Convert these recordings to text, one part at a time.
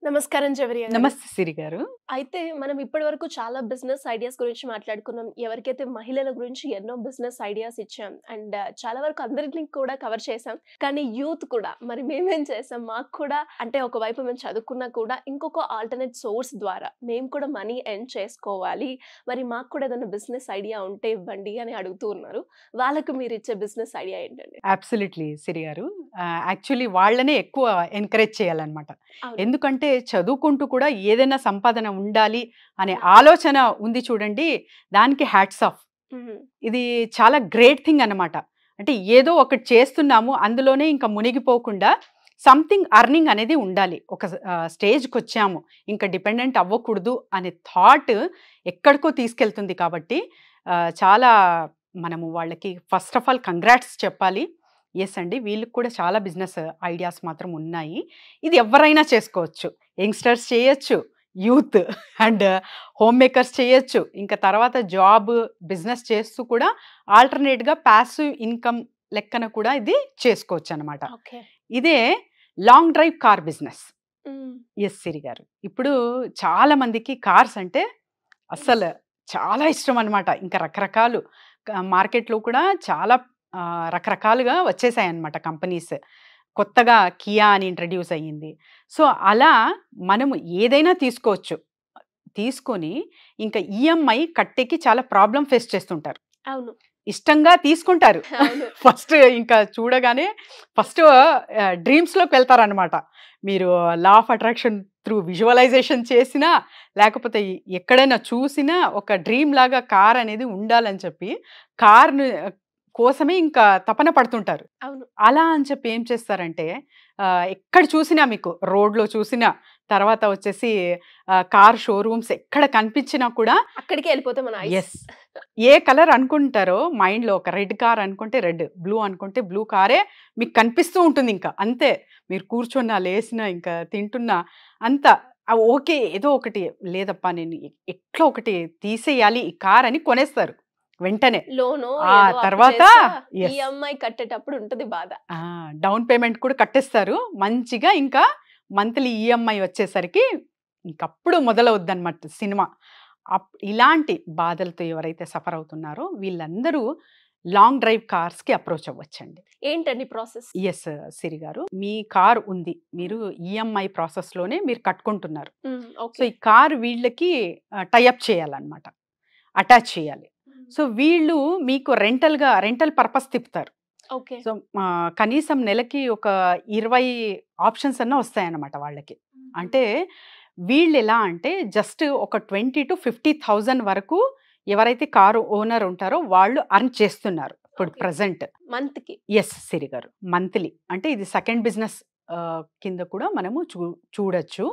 నమస్కారం జవరి గారు. నమస్తే సిరి గారు అయితే మనం ఇప్పటి వరకు చాలా బిజినెస్ ఐడియాస్ గురించి మాట్లాడుకున్నాం ఎవరికైతే మహిళల గురించి ఎన్నో బిజినెస్ ఐడియాస్ ఇచ్చాం అండ్ చాలా వరకు అందరిని కూడా కవర్ చేసాం కానీ యూత్ కూడా మరి మేమేం చేసాం మాకు కూడా అంటే ఒకవైపు మేము చదువుకున్నా కూడా ఇంకొక ఆల్టర్నేట్ సోర్స్ ద్వారా మేము కూడా మనీ ఎర్న్ చేసుకోవాలి మరి మాకు కూడా ఏదైనా బిజినెస్ ఐడియా ఉంటే ఇవ్వండి అని అడుగుతూ ఉన్నారు వాళ్ళకు మీరు ఇచ్చే బిజినెస్ ఐడియా ఏంటండి అబ్సల్యూట్లీ సిరి గారు యాక్చువల్లీ వాళ్ళనే ఎక్కువ ఎంకరేజ్ చేయాలన్నమాట అవును. ఎందుకంటే చదువుకుంటూ కూడా ఏదైనా సంపాదన ఉండాలి అనే ఆలోచన ఉంది చూడండి దానికి హ్యాట్స్ ఆఫ్ మ్మ్. ఇది చాలా గ్రేట్ థింగ్ అన్నమాట అంటే ఏదో ఒకటి చేస్తున్నాము అందులోనే ఇంకా మునిగిపోకుండా సంథింగ్ అర్నింగ్ అనేది ఉండాలి ఒక స్టేజ్కి వచ్చాము ఇంకా డిపెండెంట్ అవ్వకూడదు అనే థాట్ ఎక్కడికో తీసుకెళ్తుంది కాబట్టి ఆ, చాలా మనము వాళ్ళకి ఫస్ట్ ఆఫ్ ఆల్ కంగ్రాట్స్ చెప్పాలి ఎస్ అండి వీళ్ళకి కూడా చాలా బిజినెస్ ఐడియాస్ మాత్రం ఉన్నాయి ఇది ఎవరైనా చేసుకోవచ్చు యంగ్స్టర్స్ చేయొచ్చు యూత్ అండ్ హోమ్ మేకర్స్ చేయొచ్చు ఇంకా తర్వాత జాబ్ బిజినెస్ చేస్తూ కూడా ఆల్టర్నేట్గా ప్యాసివ్ ఇన్కమ్ లెక్కన కూడా ఇది చేసుకోవచ్చు అనమాట ఓకే ఇదే long drive car business hmm. Yes Siri గారు ఇప్పుడు చాలా మందికి కార్స్ అంటే అస్సలు చాలా ఇష్టం అనమాట ఇంకా రకరకాలు క- మార్కెట్లో కూడా చాలా ఆ, రకరకాలుగా వచ్చేసాయి అనమాట కంపెనీస్ కొత్తగా కియా అని ఇంట్రడ్యూస్ అయ్యింది సో అలా మనము ఏదైనా తీసుకోవచ్చు తీసుకొని ఇంకా ఈఎంఐ కట్టేకి చాలా ప్రాబ్లం ఫేస్ చేస్తుంటారు అవును ఇష్టంగా తీసుకుంటారు అవును ఫస్ట్ ఇంకా చూడగానే ఫస్ట్ డ్రీమ్స్లోకి వెళ్తారనమాట మీరు law of attraction through visualisation చేసినా లేకపోతే ఎక్కడైనా చూసినా ఒక డ్రీమ్ లాగా కార్ అనేది ఉండాలని చెప్పి కార్ను కోసమే ఇంకా తపన పడుతుంటారు అవును అలా అని చెప్పి ఏం చేస్తారంటే ఆ, ఎక్కడ చూసినా మీకు రోడ్లో చూసినా తర్వాత వచ్చేసి ఆ, కార్ షోరూమ్స్ ఎక్కడ కనిపించినా కూడా అక్కడికి వెళ్ళిపోతే మన eyes. ఎస్ ఏ కలర్ అనుకుంటారో మైండ్లో ఒక రెడ్ కార్ అనుకుంటే రెడ్ బ్లూ అనుకుంటే బ్లూ కారే మీకు కనిపిస్తూ ఉంటుంది ఇంకా అంతే మీరు కూర్చున్నా లేసినా ఇంకా తింటున్నా అంత ఆ ఓకే ఏదో ఒకటి లేదప్పా నేను ఎ- ఎట్లా ఒకటి తీసేయాలి ఈ కార్ అని కొనేస్తారు వెంటనే లోను ఆ తర్వాత, yes. ఈఎంఐ కట్టేటప్పుడు ఉంటది బాధ డౌన్ పేమెంట్ కూడా కట్టేస్తారు మంచిగా ఇంకా మంత్లీ ఈఎంఐ వచ్చేసరికి ఇంకప్పుడు మొదలవుద్దన్నమాట సినిమా అప్- ఇలాంటి బాధలతో ఎవరైతే సఫర్ అవుతున్నారో వీళ్ళందరూ లాంగ్ డ్రైవ్ కార్స్కి అప్రోచ్ అవ్వచ్చండి ఏంటండి ప్రాసెస్ ఎస్ సిరి గారు మీ కార్ ఉంది మీరు ఈఎంఐ ప్రాసెస్లోనే మీరు కట్టుకుంటున్నారు సో ఓకే ఈ కార్ వీళ్ళకి టైఅప్ చేయాలన్నమాట అటాచ్ చేయాలి సో వీళ్ళు మీకు రెంటల్గా రెంటల్ పర్పస్ తిప్పుతారు ఓకే సో ఆ, కనీసం నెలకి ఒక ఇరవై ఆప్షన్స్ అన్న వస్తాయన్నమాట వాళ్ళకి అంటే వీళ్ళు ఎలా అంటే జస్ట్ ఒక ట్వంటీ టు ఫిఫ్టీ థౌజండ్ వరకు ఎవరైతే కారు ఓనర్ ఉంటారో వాళ్ళు అర్న్ చేస్తున్నారు ఇప్పుడు Okay. ప్రజెంట్ మంత్ కి ఎస్ సిరి గారు మంత్లీ అంటే ఇది సెకండ్ బిజినెస్ కింద కూడా మనము చూ చూడొచ్చు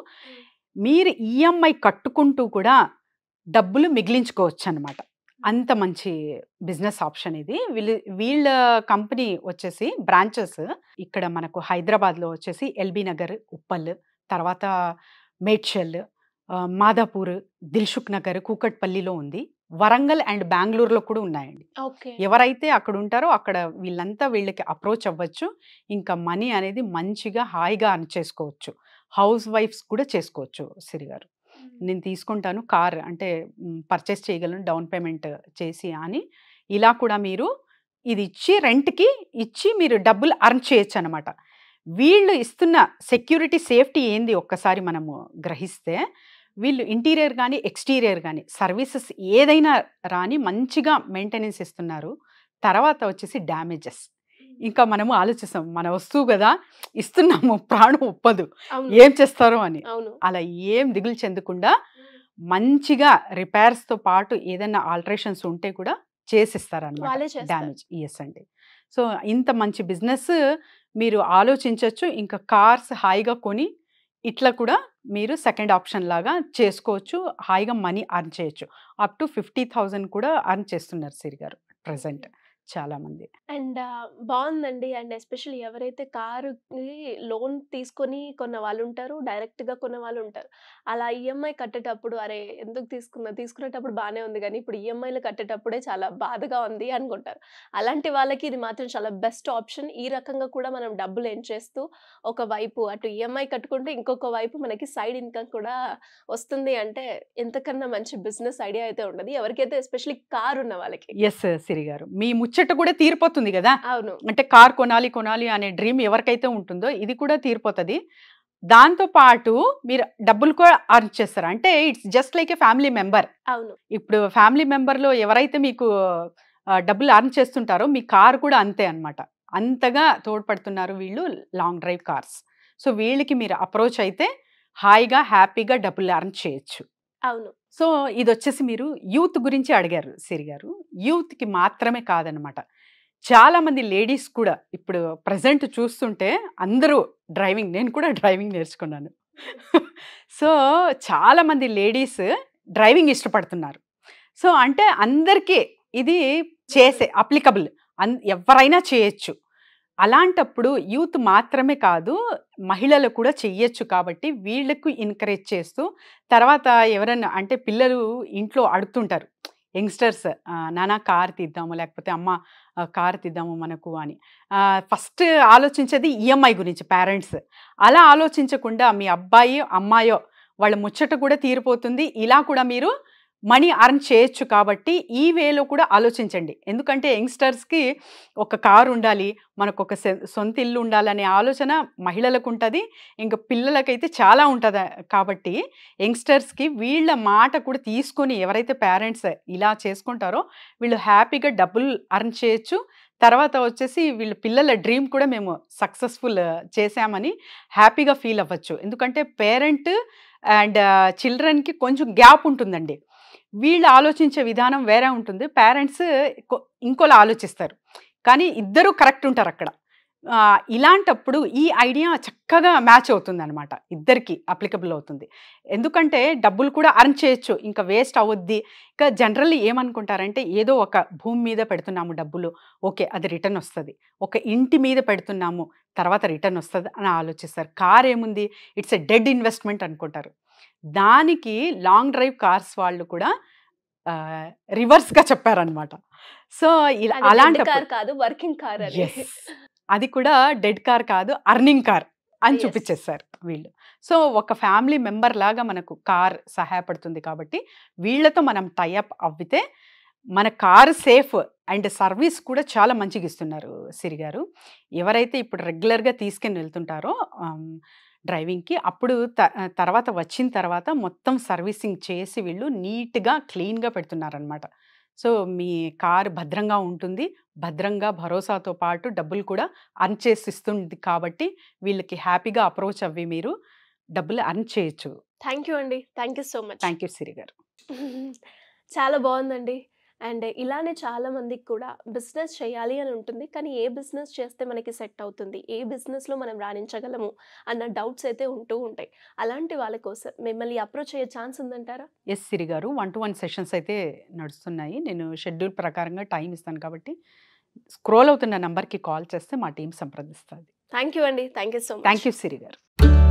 మీరు ఈఎంఐ కట్టుకుంటూ కూడా డబ్బులు మిగిలించుకోవచ్చు అనమాట అంత మంచి బిజినెస్ ఆప్షన్ ఇది వీళ్ళ వీళ్ళ కంపెనీ వచ్చేసి బ్రాంచెస్ ఇక్కడ మనకు హైదరాబాద్లో వచ్చేసి ఎల్బీ నగర్ ఉప్పల్ తర్వాత మేడ్చల్ ఆ, మాదాపూర్ దిల్సుఖ్ నగర్ కూకట్పల్లిలో ఉంది వరంగల్ అండ్ బెంగళూరులో కూడా ఉన్నాయండి ఓకే ఎవరైతే అక్కడ ఉంటారో అక్కడ వీళ్ళంతా వీళ్ళకి అప్రోచ్ అవ్వచ్చు ఇంకా మనీ అనేది మంచిగా హాయిగా అర్న్ చేసుకోవచ్చు హౌస్ వైఫ్స్ కూడా చేసుకోవచ్చు సిరి గారు నేను తీసుకుంటాను కార్ అంటే పర్చేస్ చేయగలను డౌన్ పేమెంట్ చేసి అని ఇలా కూడా మీరు ఇది ఇచ్చి రెంట్కి ఇచ్చి మీరు డబ్బులు అర్న్ చేయొచ్చు అనమాట వీళ్ళు ఇస్తున్న సెక్యూరిటీ సేఫ్టీ ఏంది ఒక్కసారి మనము గ్రహిస్తే వీళ్ళు ఇంటీరియర్ కానీ ఎక్స్టీరియర్ కానీ సర్వీసెస్ ఏదైనా రాని మంచిగా మెయింటెనెన్స్ ఇస్తున్నారు తర్వాత వచ్చేసి డ్యామేజెస్ ఇంకా మనము ఆలోచిస్తాం మన వస్తువు కదా ఇస్తున్నాము ప్రాణం ఒప్పదు అవును ఏం చేస్తారో అని అవును అలా ఏం దిగులు చెందకుండా మంచిగా రిపేర్స్తో పాటు ఏదైనా ఆల్టరేషన్స్ ఉంటే కూడా చేసిస్తారనమాట వాళ్ళే చేస్తారు డ్యామేజ్ ఎస్ అండి సో ఇంత మంచి బిజినెస్ మీరు ఆలోచించవచ్చు ఇంకా కార్స్ హాయిగా కొని ఇట్లా కూడా మీరు సెకండ్ ఆప్షన్ లాగా చేసుకోవచ్చు హాయిగా మనీ అర్న్ చేయొచ్చు అప్ టు ఫిఫ్టీ థౌజండ్ కూడా అర్న్ చేస్తున్నారు సిరి గారు ప్రజెంట్ చాలా మంది అండ్ బాగుందండి అండ్ ఎస్పెషల్లీ ఎవరైతే కారు లోన్ తీసుకొని కొన్న వాళ్ళు ఉంటారు డైరెక్ట్ గా కొన్న వాళ్ళు ఉంటారు అలా ఈఎంఐ కట్టేటప్పుడు అరే ఎందుకు తీసుకున్నా తీసుకునేటప్పుడు బాగానే ఉంది కానీ ఇప్పుడు ఈఎంఐలు కట్టేటప్పుడే చాలా బాధగా ఉంది అనుకుంటారు అలాంటి వాళ్ళకి ఇది మాత్రం చాలా బెస్ట్ ఆప్షన్ ఈ రకంగా కూడా మనం డబ్బులు ఏం చేస్తూ ఒక వైపు అటు ఈఎంఐ కట్టుకుంటే ఇంకొక వైపు మనకి సైడ్ ఇన్కమ్ కూడా వస్తుంది అంటే ఎంతకన్నా మంచి బిజినెస్ ఐడియా అయితే ఉండదు ఎవరికైతే ఎస్పెషల్లీ కార్ ఉన్న వాళ్ళకి ఎస్ సిరి గారు మీ ముచ్చట కూడా తీరిపోతుంది కదా అవును అంటే కార్ కొనాలి కొనాలి అనే డ్రీమ్ ఎవరికైతే ఉంటుందో ఇది కూడా తీరిపోతుంది దాంతో పాటు మీరు డబ్బులు కూడా అర్న్ చేస్తారు అంటే it's just like a family member అవును ఇప్పుడు ఫ్యామిలీ మెంబర్లో ఎవరైతే మీకు ఆ, డబ్బులు అర్న్ చేస్తుంటారో మీ కార్ కూడా అంతే అన్నమాట అంతగా తోడ్పడుతున్నారు వీళ్ళు లాంగ్ డ్రైవ్ కార్స్ సో వీళ్ళకి మీరు అప్రోచ్ అయితే హాయిగా హ్యాపీగా డబ్బులు అర్న్ చేయొచ్చు అవును సో ఇది వచ్చేసి మీరు యూత్ గురించి అడిగారు సిరి గారు యూత్కి మాత్రమే కాదనమాట చాలా మంది లేడీస్ కూడా ఇప్పుడు ప్రజెంట్ చూస్తుంటే అందరూ డ్రైవింగ్ నేను కూడా డ్రైవింగ్ నేర్చుకున్నాను సో చాలా మంది లేడీస్ డ్రైవింగ్ ఇష్టపడుతున్నారు సో అంటే అందరికీ ఇది చేసే అప్లికబుల్ అన్ ఎవరైనా చేయొచ్చు అలాంటప్పుడు యూత్ మాత్రమే కాదు మహిళలు కూడా చెయ్యొచ్చు కాబట్టి వీళ్ళకు ఎంకరేజ్ చేస్తూ తర్వాత ఎవరన్నా అంటే పిల్లలు ఇంట్లో అడుగుతుంటారు యంగ్స్టర్స్ నానా కార్ తీద్దాము లేకపోతే అమ్మ ఆ, కార్ తీద్దాము మనకు అని ఫస్ట్ ఆలోచించేది ఈఎంఐ గురించి పేరెంట్స్ అలా ఆలోచించకుండా మీ అబ్బాయి అమ్మాయో వాళ్ళ ముచ్చట కూడా తీరిపోతుంది ఇలా కూడా మీరు మనీ అర్న్ చేయొచ్చు కాబట్టి ఈ వేలో కూడా ఆలోచించండి ఎందుకంటే యంగ్స్టర్స్కి ఒక కారు ఉండాలి మనకు ఒక సె- సొంత ఇల్లు ఉండాలనే ఆలోచన మహిళలకు ఉంటుంది ఇంకా పిల్లలకైతే చాలా ఉంటుంది కాబట్టి యంగ్స్టర్స్కి వీళ్ళ మాట కూడా తీసుకొని ఎవరైతే పేరెంట్స్ ఇలా చేసుకుంటారో వీళ్ళు హ్యాపీగా డబ్బులు అర్న్ చేయొచ్చు తర్వాత వచ్చేసి వీళ్ళ పిల్లల డ్రీమ్ కూడా మేము సక్సెస్ఫుల్ చేశామని హ్యాపీగా ఫీల్ అవ్వచ్చు ఎందుకంటే పేరెంట్ అండ్ చిల్డ్రన్కి కొంచెం గ్యాప్ ఉంటుందండి వీళ్ళు ఆలోచించే విధానం వేరే ఉంటుంది పేరెంట్స్ ఇంకోలా ఆలోచిస్తారు కానీ ఇద్దరూ కరెక్ట్ ఉంటారు అక్కడ ఆ, ఇలాంటప్పుడు ఈ ఐడియా చక్కగా మ్యాచ్ అవుతుంది అనమాట ఇద్దరికి అప్లికబుల్ అవుతుంది ఎందుకంటే డబ్బులు కూడా అర్న్ చేయొచ్చు ఇంకా వేస్ట్ అవద్ది ఇంకా జనరల్లీ ఏమనుకుంటారంటే ఏదో ఒక భూమి మీద పెడుతున్నాము డబ్బులు ఓకే అది రిటర్న్ వస్తుంది ఒక ఇంటి మీద పెడుతున్నాము తర్వాత రిటర్న్ వస్తుంది అని ఆలోచిస్తారు కార్ ఏముంది ఇట్స్ ఎ డెడ్ ఇన్వెస్ట్మెంట్ అనుకుంటారు దానికి లాంగ్ డ్రైవ్ కార్స్ వాళ్ళు కూడా రివర్స్గా చెప్పారనమాట సో ఇలా అది అలాంటి కార్ కాదు వర్కింగ్ కార్ అది Yes. అది కూడా డెడ్ కార్ కాదు అర్నింగ్ కార్ అని Yes. చూపించేశారు వీళ్ళు సో ఒక ఫ్యామిలీ మెంబర్ లాగా మనకు కార్ సహాయపడుతుంది కాబట్టి వీళ్ళతో మనం టైఅప్ అవ్వితే మన కారు సేఫ్ అండ్ సర్వీస్ కూడా చాలా మంచిగా ఇస్తున్నారు సిరి గారు ఎవరైతే ఇప్పుడు రెగ్యులర్గా తీసుకుని వెళ్తుంటారో ఆమ్, డ్రైవింగ్కి అప్పుడు త- తర్వాత వచ్చిన తర్వాత మొత్తం సర్వీసింగ్ చేసి వీళ్ళు నీట్గా క్లీన్గా పెడుతున్నారనమాట సో మీ కారు భద్రంగా ఉంటుంది భద్రంగా భరోసాతో పాటు డబ్బులు కూడా అర్న్ చేసి ఇస్తుంది కాబట్టి వీళ్ళకి హ్యాపీగా అప్రోచ్ అవ్వి మీరు డబ్బులు అర్న్ చేయొచ్చు థ్యాంక్ యూ అండి thank you so much thank you Siri గారు చాలా బాగుందండి అండ్ ఇలానే చాలా మందికి కూడా బిజినెస్ చేయాలి అని ఉంటుంది కానీ ఏ బిజినెస్ చేస్తే మనకి సెట్ అవుతుంది ఏ బిజినెస్లో మనం రాణించగలము అన్న డౌట్స్ అయితే ఉంటూ ఉంటాయి అలాంటి వాళ్ళ కోసం మిమ్మల్ని అప్రోచ్ అయ్యే ఛాన్స్ ఉందంటారా ఎస్ సిరి గారు వన్ టు వన్ సెషన్స్ అయితే నడుస్తున్నాయి నేను షెడ్యూల్ ప్రకారంగా టైం ఇస్తాను కాబట్టి స్క్రోల్ అవుతున్న నంబర్కి కాల్ చేస్తే మా టీం సంప్రదిస్తుంది థ్యాంక్ యూ అండి thank you so much thank you Siri గారు